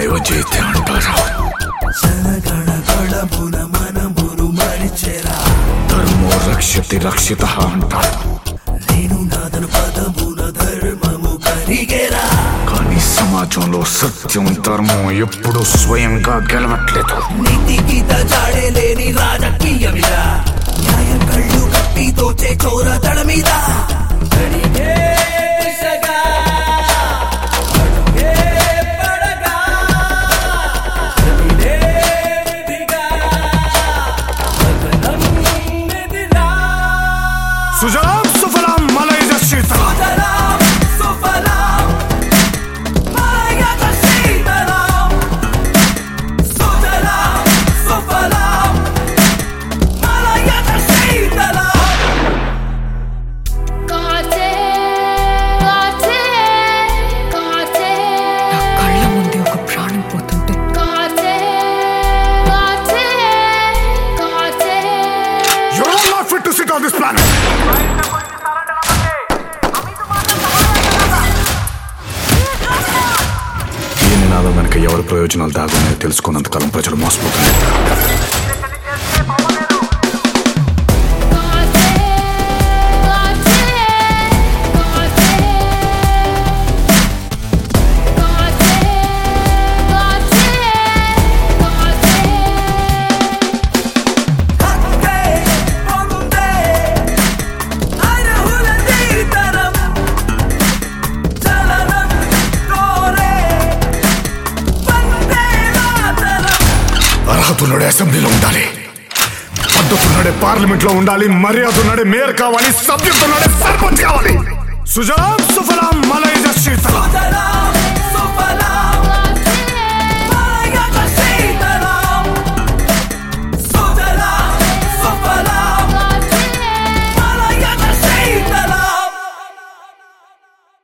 అయోధ్యతే అంటారా జనగణగణమున మనమును మరిచెరా ధర్మో రక్షతి రక్షిత అంటారు నేను నాదన పదమున ధర్మము కరిగేరా కానీ సమాజంలో సత్యం ధర్మం ఎప్పుడు స్వయంగా గెలవట్లేదు నీతి గీత జాడే లేని రాజకీయమిదా న్యాయం కళ్ళు కట్టి తోచే చోర దళ మీద కడిగే దిశగా, అడుగే పడగా, కదిలే విధిగా, కథనం నిధిలా. సుజలాం సుఫలాం మలైజ శీతలాం సుజలాం, సుఫలాం, మాయద శీతలాం. సుజలాం, సుఫలాం, మాయద శీతలాం. కాచే కాచే కాచే నా కళ్ళ ముందే ఒక ప్రాణం పోతుంటే కాచే కాచే కాచే You are not fit to sit on this planet. ఈ నినాదం వెనక ఎవరి ప్రయోజనాలు దాగున్నాయో తెలుసుకున్నంతకాలం ప్రజలు మోసపోతున్నారు కాచే కాచే కాచే కాచే కాచే హత్తే పొందే అర్హుల తీతరం చలనం కోరే వందే మాతరం అర్హతున్నడే అసెంబ్లీలో ఉండాలి పద్ధతున్నడే పార్లమెంట్ లో ఉండాలి మర్యాద ఉన్నడే మేయర్ కావాలి సభ్యుతున్నడే సర్పంచ్ కావాలి సుజలాం సుఫలాం మలైజ శీతలాం సుజలాం